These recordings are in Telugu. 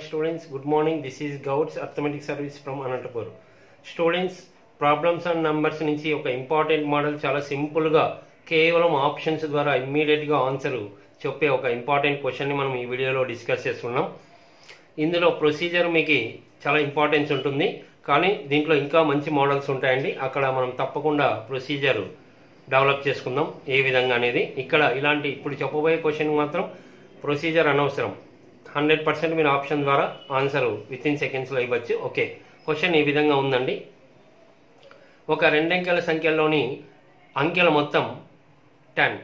students. Good morning. This is Gouts Arithmetic Service from Anantapur. Students problems and numbers నుంచి ఒక ఇంపార్టెంట్ మోడల్ చాలా సింపుల్గా కేవలం ఆప్షన్స్ ద్వారా ఇమ్మీడియట్గా ఆన్సర్ చెప్పే ఒక ఇంపార్టెంట్ క్వశ్చన్ని మనం ఈ వీడియోలో డిస్కస్ చేస్తున్నాం ఇందులో ప్రొసీజర్ మీకు చాలా ఇంపార్టెన్స్ ఉంటుంది కానీ దీంట్లో ఇంకా మంచి మోడల్స్ ఉంటాయండి అక్కడ మనం తప్పకుండా ప్రొసీజర్ డెవలప్ చేసుకుందాం ఏ విధంగా అనేది ఇక్కడ ఇలాంటి ఇప్పుడు చెప్పబోయే క్వశ్చన్ మాత్రం ప్రొసీజర్ అనవసరం హండ్రెడ్ పర్సెంట్ మీరు ఆప్షన్ ద్వారా ఆన్సర్ విత్ ఇన్ సెకండ్స్లో ఇవ్వచ్చు ఓకే క్వశ్చన్ ఈ విధంగా ఉందండి ఒక రెండంకెల సంఖ్యలోని అంకెల మొత్తం టెన్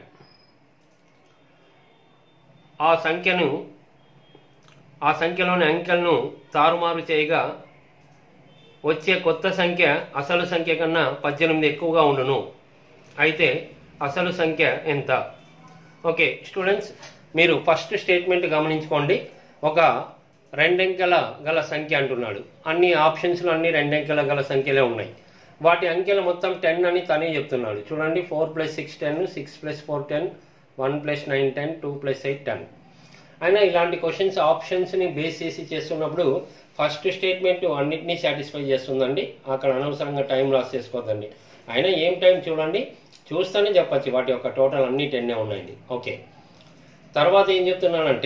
ఆ సంఖ్యను ఆ సంఖ్యలోని అంకెలను తారుమారు చేయగా వచ్చే కొత్త సంఖ్య అసలు సంఖ్య కన్నా పద్దెనిమిది ఎక్కువగా ఉండును అయితే అసలు సంఖ్య ఎంత ఓకే స్టూడెంట్స్ మీరు ఫస్ట్ స్టేట్మెంట్ గమనించుకోండి ఒక రెండంకెల గల సంఖ్య అంటున్నాడు అన్ని ఆప్షన్స్లో అన్ని రెండంకెల గల సంఖ్యలే ఉన్నాయి వాటి అంకెలు మొత్తం టెన్ అని తనే చెప్తున్నాడు చూడండి four plus six ten six plus four ten one plus nine ten two plus eight ten అయినా ఇలాంటి క్వశ్చన్స్ ఆప్షన్స్ని బేస్ చేసి చేస్తున్నప్పుడు ఫస్ట్ స్టేట్మెంట్ అన్నిటినీ సాటిస్ఫై చేస్తుందండి అక్కడ అనవసరంగా టైం లాస్ చేసుకోవద్దండి అయినా ఏం టైం చూడండి చూస్తేనే చెప్పచ్చు వాటి యొక్క టోటల్ అన్ని టెన్నే ఉన్నాయండి ఓకే తర్వాత ఏం చెప్తున్నానంటే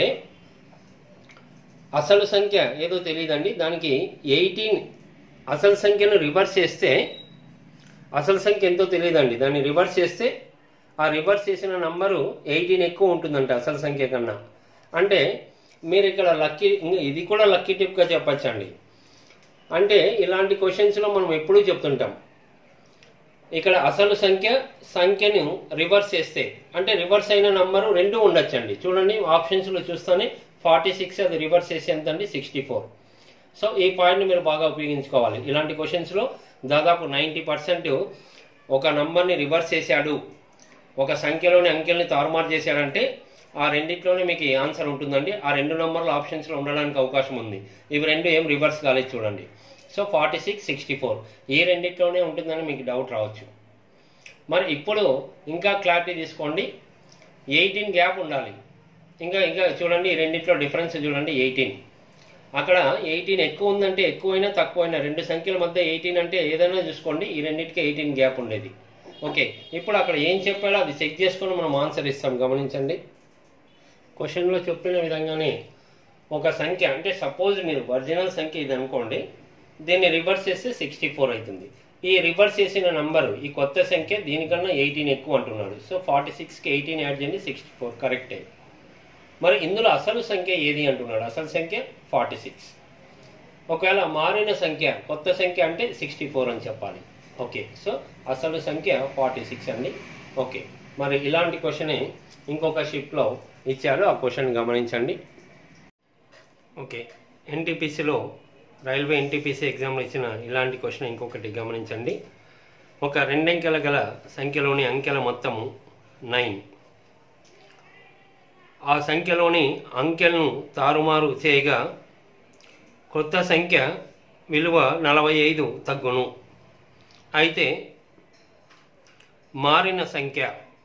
అసలు సంఖ్య ఏదో తెలియదండి దానికి ఎయిటీన్ అసలు సంఖ్యను రివర్స్ చేస్తే అసలు సంఖ్య ఎంతో తెలియదండి దాన్ని రివర్స్ చేస్తే ఆ రివర్స్ చేసిన నంబరు ఎయిటీన్ ఎక్కువ ఉంటుందంట అసలు సంఖ్య కన్నా అంటే మీరు ఇక్కడ లక్కీ ఇది కూడా లక్కీ టిప్గా చెప్పచ్చండి అంటే ఇలాంటి క్వశ్చన్స్లో మనం ఎప్పుడూ చెప్తుంటాం ఇక్కడ అసలు సంఖ్య సంఖ్యను రివర్స్ చేస్తే అంటే రివర్స్ అయిన నంబరు రెండు ఉండొచ్చండి చూడండి ఆప్షన్స్లో చూస్తేనే ఫార్టీ సిక్స్ అది రివర్స్ చేసి ఎంత అండి సిక్స్టీ ఫోర్ సో ఈ పాయింట్ని మీరు బాగా ఉపయోగించుకోవాలి ఇలాంటి క్వశ్చన్స్లో దాదాపు నైంటీ పర్సెంట్ ఒక నంబర్ని రివర్స్ చేశాడు ఒక సంఖ్యలోని అంకెల్ని తారుమారు చేశాడంటే ఆ రెండిట్లోనే మీకు ఈ ఆన్సర్ ఉంటుందండి ఆ రెండు నంబర్ల ఆప్షన్స్లో ఉండడానికి అవకాశం ఉంది ఇవి రెండు ఏం రివర్స్ కాలేదు చూడండి so forty six sixty four ఈ రెండిట్లోనే ఉంటుందని మీకు డౌట్ రావచ్చు మరి ఇప్పుడు ఇంకా క్లారిటీ తీసుకోండి ఎయిటీన్ గ్యాప్ ఉండాలి ఇంకా ఇంకా చూడండి ఈ రెండిట్లో డిఫరెన్స్ చూడండి ఎయిటీన్ అక్కడ ఎయిటీన్ ఎక్కువ ఉందంటే ఎక్కువైనా తక్కువైనా రెండు సంఖ్యల మధ్య ఎయిటీన్ అంటే ఏదైనా చూసుకోండి ఈ రెండింటికి ఎయిటీన్ గ్యాప్ ఉండేది ఓకే ఇప్పుడు అక్కడ ఏం చెప్పాడో అది చెక్ చేసుకొని మనం ఆన్సర్ ఇస్తాం గమనించండి క్వశ్చన్లో చెప్పిన విధంగానే ఒక సంఖ్య అంటే సపోజ్ మీరు ఒరిజినల్ సంఖ్య ఇది అనుకోండి దీన్ని రివర్స్ చేస్తే సిక్స్టీ ఫోర్ అవుతుంది ఈ రివర్స్ చేసిన నంబరు ఈ కొత్త సంఖ్య దీనికన్నా ఎయిటీన్ ఎక్కువ అంటున్నాడు సో ఫార్టీ సిక్స్కి ఎయిటీన్ యాడ్ చేయండి సిక్స్టీ ఫోర్ కరెక్టే మరి ఇందులో అసలు సంఖ్య ఏది అంటున్నాడు అసలు సంఖ్య ఫార్టీ సిక్స్ ఒకవేళ మారిన సంఖ్య కొత్త సంఖ్య అంటే సిక్స్టీ ఫోర్ అని చెప్పాలి ఓకే సో అసలు సంఖ్య ఫార్టీ సిక్స్ అండి ఓకే మరి ఇలాంటి క్వశ్చనే ఇంకొక షిప్లో ఇచ్చారు ఆ క్వశ్చన్ గమనించండి ఓకే ఎన్టీపీసీలో రైల్వే ఎన్టీపీసీ ఎగ్జామ్లో ఇచ్చిన ఇలాంటి క్వశ్చన్ ఇంకొకటి గమనించండి ఒక రెండంకెల గల సంఖ్యలోని అంకెల మొత్తము నైన్ ఆ సంఖ్యలోని అంకెలను తారుమారు చేయగా కొత్త సంఖ్య విలువ నలభై ఐదు తగ్గును అయితే మారిన సంఖ్య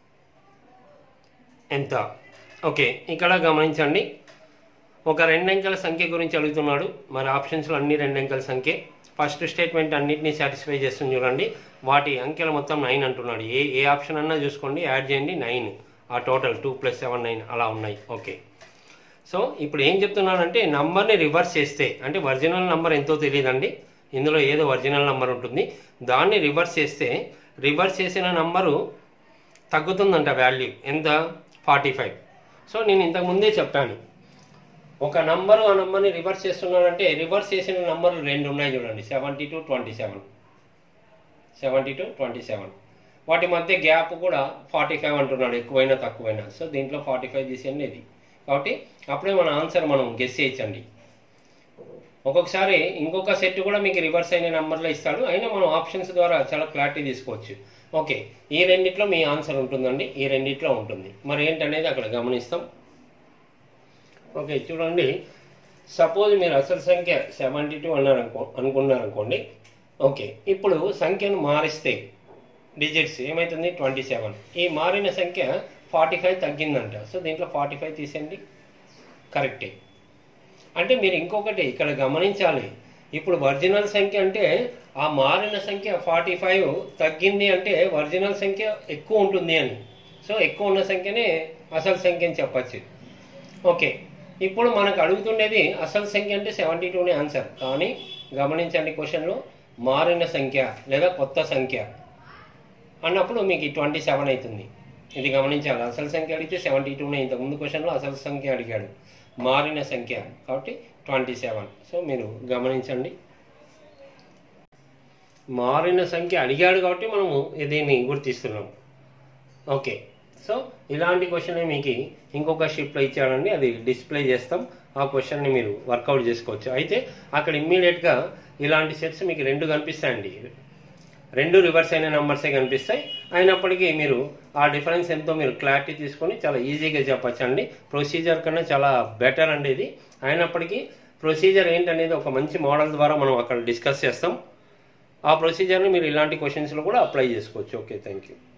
ఎంత ఓకే ఇక్కడ గమనించండి ఒక రెండంకెల సంఖ్య గురించి అడుగుతున్నాడు మరి ఆప్షన్స్లో అన్ని రెండంకెల సంఖ్య ఫస్ట్ స్టేట్మెంట్ అన్నింటినీ సాటిస్ఫై చేస్తుంది చూడండి వాటి అంకెలు మొత్తం నైన్ అంటున్నాడు ఏ ఏ ఆప్షన్ అన్నా చూసుకోండి యాడ్ చేయండి నైన్ ఆ total two plus seven nine అలా ఉన్నాయి ఓకే సో ఇప్పుడు ఏం చెప్తున్నానంటే నంబర్ని రివర్స్ చేస్తే అంటే ఒరిజినల్ నంబర్ ఎంతో తెలియదండి ఇందులో ఏదో ఒరిజినల్ నంబర్ ఉంటుంది దాన్ని రివర్స్ చేస్తే రివర్స్ చేసిన నంబరు తగ్గుతుందంట వాల్యూ ఎంత ఫార్టీ ఫైవ్ సో నేను ఇంతకు ముందే చెప్పాను ఒక నంబరు ఆ నంబర్ని రివర్స్ చేస్తున్నానంటే రివర్స్ చేసిన నంబర్లు రెండు ఉన్నాయి చూడండి seventy two twenty seven seventy two twenty seven వాటి మధ్య గ్యాప్ కూడా ఫార్టీ ఫైవ్ అంటున్నాడు ఎక్కువైనా తక్కువైనా సో దీంట్లో ఫార్టీ ఫైవ్ తీసేయండి ఇది కాబట్టి అప్పుడే మన ఆన్సర్ మనం గెస్ చేయొచ్చండి ఒక్కొక్కసారి ఇంకొక సెట్ కూడా మీకు రివర్స్ అయిన నెంబర్లో ఇస్తాడు అయినా మనం ఆప్షన్స్ ద్వారా చాలా క్లారిటీ తీసుకోవచ్చు ఓకే ఈ రెండిట్లో మీ ఆన్సర్ ఉంటుందండి ఈ రెండిట్లో ఉంటుంది మరి ఏంటనేది అక్కడ గమనిస్తాం ఓకే చూడండి సపోజ్ మీరు అసలు సంఖ్య సెవెంటీ టూ అన్నారనుకో అనుకున్నారనుకోండి ఓకే ఇప్పుడు సంఖ్యను మారిస్తే డిజిట్స్ ఏమవుతుంది ట్వంటీ సెవెన్ ఈ మారిన సంఖ్య ఫార్టీ ఫైవ్ తగ్గిందంట సో దీంట్లో ఫార్టీ ఫైవ్ తీసేయండి కరెక్టే అంటే మీరు ఇంకొకటి ఇక్కడ గమనించాలి ఇప్పుడు ఒరిజినల్ సంఖ్య అంటే ఆ మారిన సంఖ్య ఫార్టీ ఫైవ్ తగ్గింది అంటే ఒరిజినల్ సంఖ్య ఎక్కువ ఉంటుంది అని సో ఎక్కువ ఉన్న సంఖ్యనే అసలు సంఖ్య అని చెప్పచ్చు ఓకే ఇప్పుడు మనకు అడుగుతుండేది అసలు సంఖ్య అంటే సెవెంటీ టూనే ఆన్సర్ కానీ గమనించండి క్వశ్చన్లో మారిన సంఖ్య లేదా కొత్త సంఖ్య అన్నప్పుడు మీకు ట్వంటీ సెవెన్ అవుతుంది ఇది గమనించాలి అసలు సంఖ్య అడిగితే సెవెంటీ టూనే ఇంతకుముందు క్వశ్చన్లో అసలు సంఖ్య అడిగాడు మారిన సంఖ్య కాబట్టి ట్వంటీ సెవెన్ సో మీరు గమనించండి మారిన సంఖ్య అడిగాడు కాబట్టి మనము దీన్ని గుర్తిస్తున్నాం ఓకే సో ఇలాంటి క్వశ్చన్ మీకు ఇంకొక షిఫ్ట్లో ఇచ్చాడండి అది డిస్ప్లే చేస్తాం ఆ క్వశ్చన్ని మీరు వర్కౌట్ చేసుకోవచ్చు అయితే అక్కడ ఇమ్మీడియట్గా ఇలాంటి సెట్స్ మీకు రెండు కనిపిస్తాయండి రెండు రివర్స్ అయిన నెంబర్సే కనిపిస్తాయి అయినప్పటికీ మీరు ఆ డిఫరెన్స్ ఎంతో మీరు క్లారిటీ తీసుకొని చాలా ఈజీగా చెప్పచ్చండి ప్రొసీజర్ కన్నా చాలా బెటర్ అండి ఇది అయినప్పటికీ ప్రొసీజర్ ఏంటనేది ఒక మంచి మోడల్ ద్వారా మనం అక్కడ డిస్కస్ చేస్తాం ఆ ప్రొసీజర్ని మీరు ఇలాంటి క్వశ్చన్స్లో కూడా అప్లై చేసుకోవచ్చు ఓకే థ్యాంక్ యూ